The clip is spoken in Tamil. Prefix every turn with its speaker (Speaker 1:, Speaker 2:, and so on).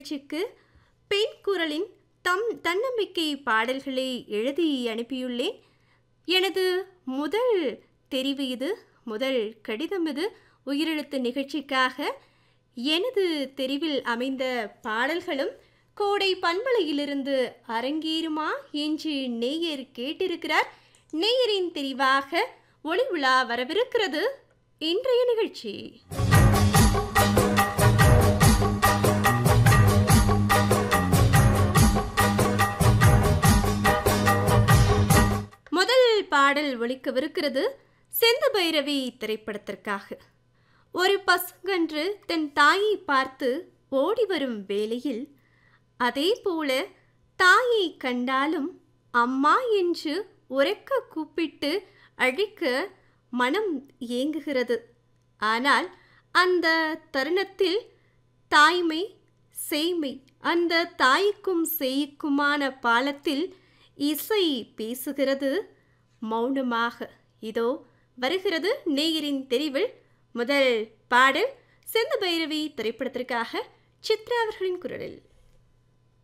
Speaker 1: நிகழ்ச்சிக்கு பெண் குரலின் தம் தன்னம்பிக்கை பாடல்களை எழுதி அனுப்பியுள்ளேன் எனது முதல் தெரிவு இது முதல் கடிதம் இது உயிரெழுத்து நிகழ்ச்சிக்காக எனது தெரிவில் அமைந்த பாடல்களும் கோடை பண்பலையிலிருந்து அரங்கேறுமா என்று நேயர் கேட்டிருக்கிறார் நேயரின் தெரிவாக ஒளி உலா வரவிருக்கிறது இன்றைய நிகழ்ச்சி முதல் பாடல் ஒலிக்கவிருக்கிறது செந்த பைரவி திரைப்படத்திற்காக ஒரு பசுங்கன்று தன் தாயை பார்த்து ஓடி வரும் வேளையில் அதே போல தாயை கண்டாலும் அம்மா என்று உரக்க கூப்பிட்டு அழிக்க மனம் ஏங்குகிறது ஆனால் அந்த தருணத்தில் தாய்மை சேய்மை அந்த தாய்க்கும் சேய்க்குமான பாலத்தில் இசை பேசுகிறது மௌனமாக இதோ வருகிறது நேயரின் தெரிவில் முதல் பாடல் செந்த பைரவி திரைப்படத்திற்காக சித்ரா அவர்களின் குரலில்